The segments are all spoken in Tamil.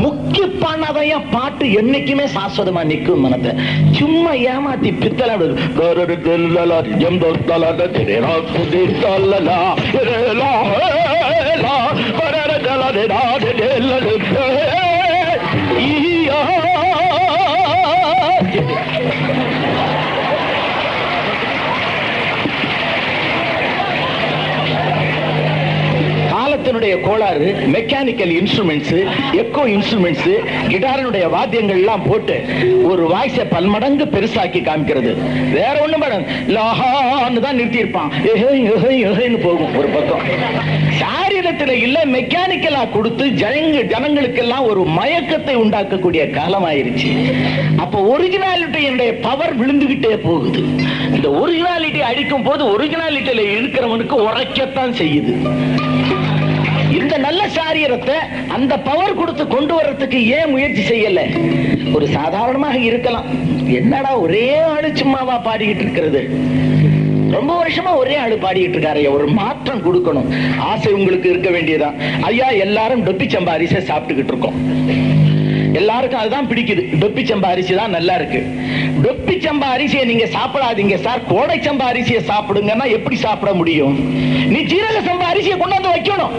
முக்கிய பாடாதான் பாட்டு என்னைக்குமே சாஸ்வதமா நிக்கும் மனத்தை சும்மா ஏமாத்தி பித்தளை காலத்தினுடைய கோளாறு மெக்கானிக்கல் இன்ஸ்ட்ருமெண்ட்ஸ் எக்கோ இன்ஸ்ட்ருமெண்ட்ஸ் கிட்டாரினுடைய வாத்தியங்கள் எல்லாம் போட்டு ஒரு வாய்ஸை பன்மடங்கு பெருசாக்கி காமிக்கிறது வேற ஒண்ணும் மேடம் லாஹான்னு தான் நிறுத்தியிருப்பான் எஹே எஹே எஹேன்னு போகும் ஒரு பக்கம் சாரீரத்துல இல்ல மெக்கானிக்கலா கொடுத்து ஜனங்க ஜனங்களுக்கெல்லாம் ஒரு மயக்கத்தை உண்டாக்கக்கூடிய காலம் ஆயிருச்சு அப்ப ஒரிஜினாலிட்டியுடைய பவர் விழுந்துகிட்டே போகுது இந்த ஒரிஜினாலிட்டி அடிக்கும் போது ஒரிஜினாலிட்டியில இருக்கிறவனுக்கு உரைக்கத்தான் செய்யுது இந்த நல்ல சாரீரத்தை அந்த பவர் கொடுத்து கொண்டு வர்றதுக்கு ஏன் முயற்சி செய்யல ஒரு சாதாரணமாக இருக்கலாம் என்னடா ஒரே ஆளு சும்மாவா பாடிக்கிட்டு இருக்கிறது ரொம்ப வருஷமா ஒரே ஆளு பாடிக்கிட்டு இருக்காரு ஒரு மாற்றம் கொடுக்கணும் ஆசை உங்களுக்கு இருக்க வேண்டியதான் ஐயா எல்லாரும் டொப்பி சம்பா அரிசை சாப்பிட்டுக்கிட்டு இருக்கோம் எல்லாருக்கும் அதுதான் பிடிக்குது டொப்பி சம்பா அரிசி தான் நல்லா இருக்கு டொப்பி சம்பா அரிசியை நீங்க சாப்பிடாதீங்க சார் கோடை சம்பா அரிசியை சாப்பிடுங்கன்னா எப்படி சாப்பிட முடியும் நீ ஜீரக சம்பா அரிசியை கொண்டாந்து வைக்கணும்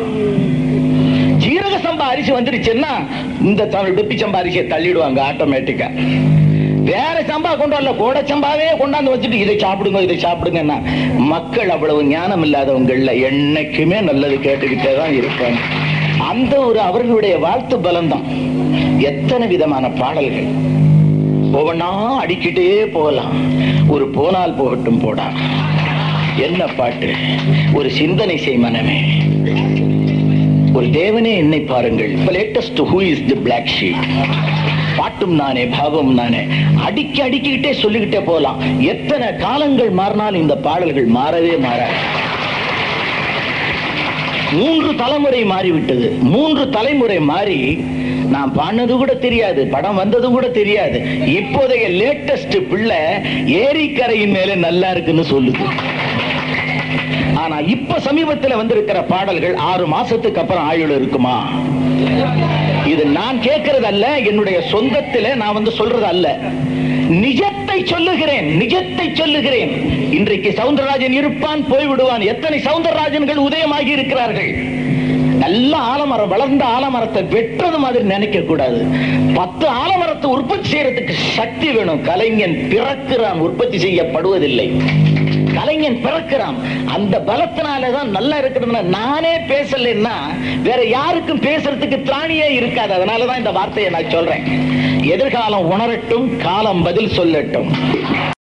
ஜீரக சம்பா அரிசி வந்துருச்சுன்னா இந்த த- டொப்பி சம்பா அரிசியை தள்ளிடுவாங்க ஆட்டோமேட்டிக்கா வேற சம்பா கொண்டு வரல கோடை சம்பாவே கொண்டாந்து வச்சுட்டு இதை சாப்பிடுங்க இதை சாப்பிடுங்கன்னா மக்கள் அவ்வளவு ஞானம் இல்லாதவங்கள்ல என்னைக்குமே நல்லது கேட்டுக்கிட்டே தான் இருப்பாங்க அந்த ஒரு அவர்களுடைய வாழ்த்து பலம்தான் எத்தனை விதமான பாடல்கள் ஒவ்வொன்னா அடிக்கிட்டே போகலாம் ஒரு போனால் போகட்டும் போடா என்ன பாட்டு ஒரு சிந்தனை செய் மனமே ஒரு தேவனே என்னை பாருங்கள் latest who is the black sheep பாட்டும் நானே பாவம் நானே அடிக்க அடிக்கிட்டே சொல்லிக்கிட்டே போகலாம் எத்தனை காலங்கள் மாறினாலும் இந்த பாடல்கள் மாறவே மாறாது மூன்று தலைமுறை மாறிவிட்டது மூன்று தலைமுறை மாறி நான் பாடினது கூட தெரியாது படம் வந்தது கூட தெரியாது இப்போதைய லேட்டஸ்ட் பிள்ளை ஏரிக்கரையின் மேல நல்லா இருக்குன்னு சொல்லுது ஆனா இப்ப சமீபத்துல வந்திருக்கிற பாடல்கள் ஆறு மாசத்துக்கு அப்புறம் ஆயுள் இருக்குமா இது நான் கேட்கறது அல்ல என்னுடைய சொந்தத்தில நான் வந்து சொல்றது அல்ல நிஜத்தை சொல்லுகிறேன் நிஜத்தை சொல்லுகிறேன் இன்றைக்கு சவுந்தரராஜன் இருப்பான் போய்விடுவான் எத்தனை சவுந்தரராஜன்கள் உதயமாகி இருக்கிறார்கள் நல்ல ஆலமரம் வளர்ந்த ஆலமரத்தை வெட்டுறது மாதிரி நினைக்க கூடாது பத்து ஆலமரத்தை உற்பத்தி செய்யறதுக்கு சக்தி வேணும் கலைஞன் பிறக்கிறான் உற்பத்தி செய்யப்படுவதில்லை கலைஞன் பிறக்கிறான் அந்த பலத்தினாலதான் நல்லா இருக்கிறதுனா நானே பேசலைன்னா வேற யாருக்கும் பேசுறதுக்கு திராணியே இருக்காது அதனாலதான் இந்த வார்த்தையை நான் சொல்றேன் எதிர்காலம் உணரட்டும் காலம் பதில் சொல்லட்டும்